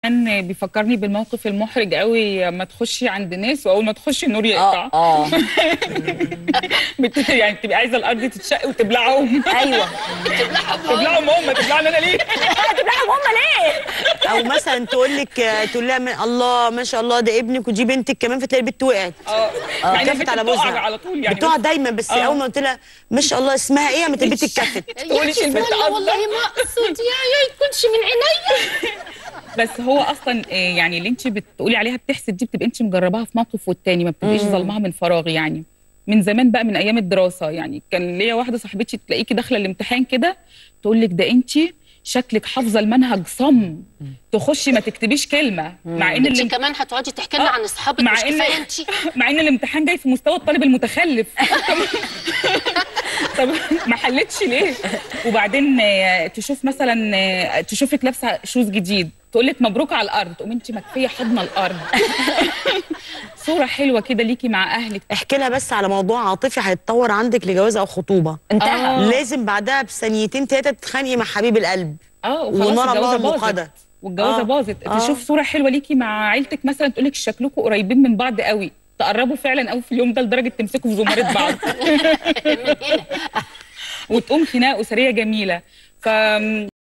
كان بيفكرني بالموقف المحرج قوي ما تخشي عند ناس واول ما تخشي النور يقطع اه اه بت- يعني تبقي عايزه الارض تتشق وتبلعهم ايوه تبلعهم هم تبلعني انا ليه تبلعهم هم ليه او مثلا تقول لك تقول لها من- الله ما شاء الله ده ابنك ودي بنتك كمان فتلاقي البنت وقعت اه اه يعني كفت البنت على بتقع بوزها على طول يعني بتقع دايما بس اه. اول ما قلت لها ما شاء الله اسمها ايه قامت البنت اتكفت تقوليش البنت والله قصدك. والله ما اقصد يا يا يكونش من عينيا بس هو اصلا آه، يعني اللي انت بتقولي عليها بتحسد دي بتبقي انت مجرباها في موقف والتاني ما بتبقيش ظلمها من فراغ يعني من زمان بقى من ايام الدراسه يعني كان ليا واحده صاحبتي تلاقيكي داخله الامتحان كده تقول لك ده انت شكلك حافظه المنهج صم تخشي ما تكتبيش كلمه مع ان انت الام- كمان هتقعدي تحكي لنا آه، عن اصحابك مع مش إن- كفايه انت مع ان الامتحان جاي في مستوى الطالب المتخلف طب, طب ما حلتش ليه وبعدين آه، تشوف مثلا آه، تشوفك لابسه شوز جديد تقول لك مبروك على الارض تقوم انت مكفيه حضن الارض صوره حلوه كده ليكي مع اهلك احكي لها بس على موضوع عاطفي هيتطور عندك لجواز او خطوبه انتهى آه. لازم بعدها بثانيتين تلاته تتخانقي مع حبيب القلب اه وخلاص ونرى الله الجوازه باظت الموقدة. والجوازه آه. باظت آه. تشوف صوره حلوه ليكي مع عيلتك مثلا تقول لك شكلكم قريبين من بعض قوي تقربوا فعلا قوي في اليوم ده لدرجه تمسكوا في زماره بعض وتقوم خناقه اسريه جميله ف